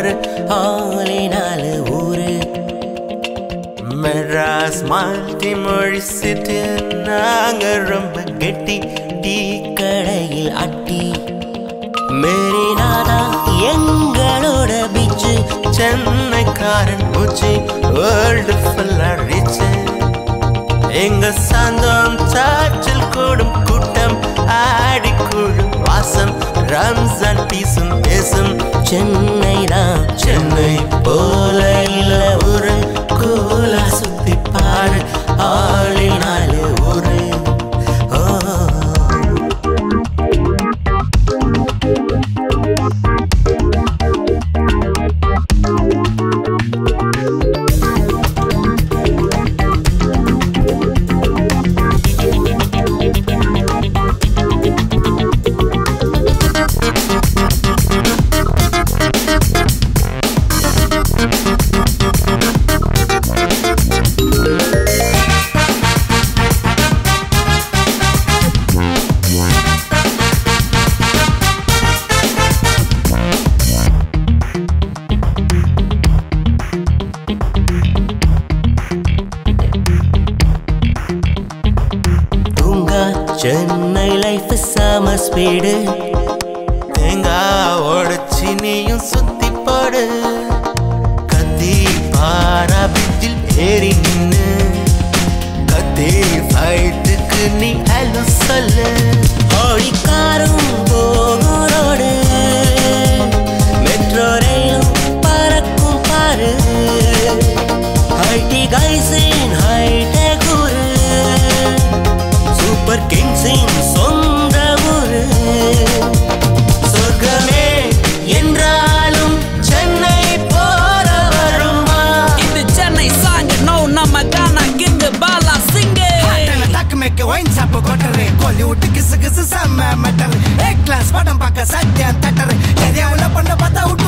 பாரு ஆளினால ஊரு மெட்ராஸ் மால்டி மொழி சிட்டு நாங்க ரொம்ப கெட்டி டீ கடையில் அட்டி மெரினாதா எங்களோட பீச்சு சென்னைக்காரன் மூச்சு வேர்ல்டு ஃபுல்லா ரீச்சு எங்க சாந்தம் சாற்றில் கூடும் கூட்டம் ஆடி கூடும் வாசம் ரம்ஜான் பீசும் பேசும் சென்னை தான் சென்னை போல இல்ல ஒரு கோலா சுத்தி பாரு ஆளினால ஒரு ஓ தூங்கா சென்னை லைஃப் செம ஸ்பீடு தேங்காய் உடச்சி நீயும் சுத்தி போடு கத்தி பாரா பிட்டில் ஏறி நின்னு கத்தி ஃபைட்டுக்கு நீ ஹலோ சொல்லு ஓடிக்காரும் போகும் ரோடு மெட்ரோ ரயிலும் பறக்கும் பாரு ஐடி கைஸின் ஹைடெக் ஊரு சூப்பர் கிங்ஸின் சொந்த ஊரு சொர்க்கமே என்றாலும் சென்னை போல வருமா இது சென்னை சாங் நோ நம்ம கானா கிங்கு பாலா சிங்கு ஹாட்டல்ல டக்கு மேக்க ஒயின் சாப்பு கொட்டரு கோலிவுட் கிசு கிசு செம்ம மெட்டர் ஏ கிளாஸ் படம் பார்க்க சத்தியம் தட்டரு ஏரியாவுல பண்ண பார்த்தா